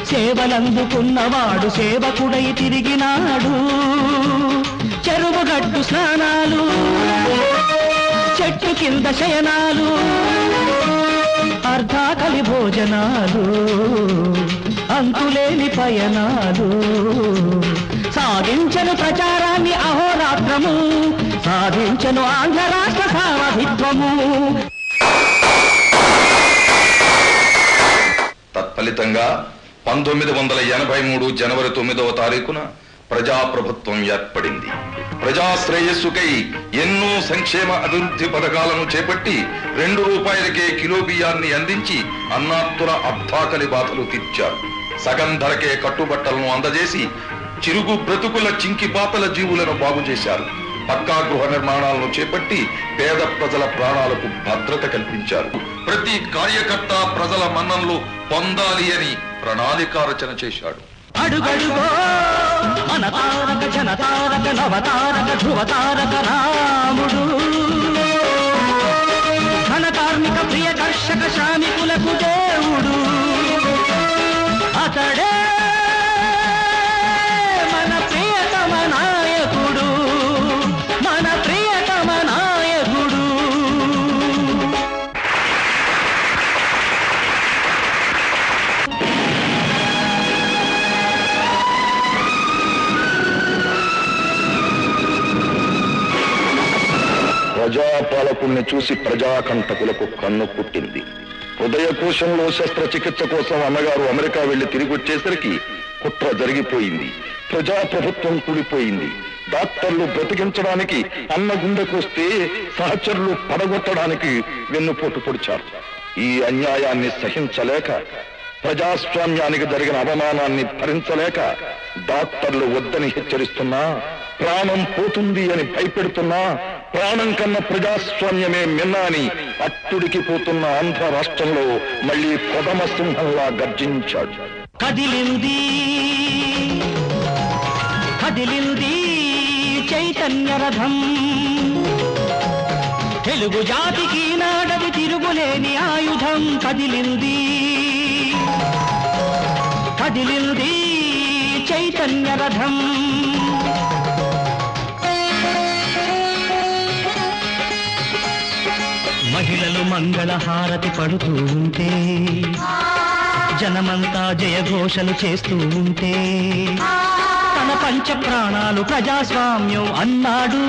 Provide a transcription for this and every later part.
సేవలందుకున్నవాడు సేవకుడై తిరిగినాడు చెరువుగట్టు స్నానాలు చెట్టు కింద శయనాలు అర్ధాకలి భోజనాలు అంతులేని పయనాలు సాధించను ప్రచారాన్ని అహోరాత్రము సాధించను ఆంధ్ర రాష్ట్ర సారథిత్వము తత్ఫలితంగా పంతొమ్మిది వందల ఎనభై మూడు జనవరి తొమ్మిదవ తారీఖున ప్రజాప్రభుత్వం ఏర్పడింది ప్రజా శ్రేయస్సుకై ఎన్నో సంక్షేమ అభివృద్ధి పథకాలను చేపట్టి రెండు రూపాయలకే కిలో బియ్యాన్ని అందించి అన్నాత్తుల అర్థాకలి బాధలు తీర్చారు సగం ధరకే కట్టుబట్టలను అందజేసి చిరుగు బ్రతుకుల చింకిపాతల జీవులను బాగు చేశారు పక్కా గృహ నిర్మాణాలను చేపట్టి పేద ప్రజల ప్రాణాలకు భద్రత కల్పించారు ప్రతి కార్యకర్త ప్రజల మన్ననలు పొందాలి అని ప్రణాళిక రచన చేశాడు అడుగడుగో మన తారక జన తారక నవతారక ధ్రువ తారక రాముడు ధన కార్మిక ప్రియ కర్షక శ్రామికులకు దేవుడు అతడే మన ప్రియతమ నాయకుడు మన ప్రియతమ నాయకుడు ప్రజాపాలకుల్ని చూసి ప్రజాకంటకులకు కన్ను పుట్టింది హృదయ కోశంలో శస్త్రచికిత్స కోసం అన్నగారు అమెరికా వెళ్లి తిరిగి వచ్చేసరికి కుట్ర జరిగిపోయింది ప్రజాప్రభుత్వం కూలిపోయింది డాక్టర్లు బ్రతికించడానికి అన్న గుండెకొస్తే సహచరులు పడగొట్టడానికి వెన్నుపోటు పొడిచారు ఈ అన్యాయాన్ని సహించలేక ప్రజాస్వామ్యానికి జరిగిన అవమానాన్ని భరించలేక డాక్టర్లు వద్దని హెచ్చరిస్తున్నా ప్రాణం పోతుంది అని భయపెడుతున్నా ప్రాణం కన్న ప్రజాస్వామ్యమే మిన్నా అని అట్టుడికి పోతున్న ఆంధ్ర రాష్ట్రంలో మళ్ళీ కొదమ సింహంలా గర్జించాడు కదిలింది కదిలింది చైతన్య రథం తెలుగు జాతికి నాడది తిరుగులేని ఆయుధం కదిలింది కదిలింది చైతన్య రథం మహిళలు మంగళ హారతి పడుతూ ఉంటే జనమంతా జయఘోషలు చేస్తూ ఉంటే తన పంచ ప్రాణాలు ప్రజాస్వామ్యం అన్నాడు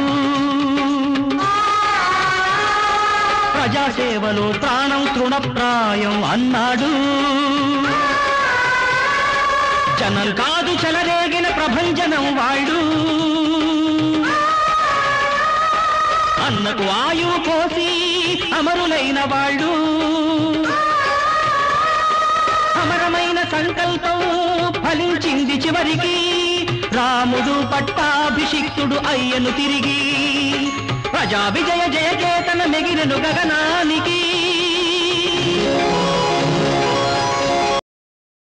ప్రజాసేవలో ప్రాణం తృణప్రాయం అన్నాడు జనం కాదు చెలరేగిన ప్రభంజనం వాడు అన్నకు ఆయువు కోసి అమరులైన వాళ్ళు అమరమైన సంకల్పం ఫలించింది చివరికి రాముడు పట్టాభిషిక్తుడు అయ్యను తిరిగి ప్రజా విజయ జయ చేతన మెగిరెను గగనానికి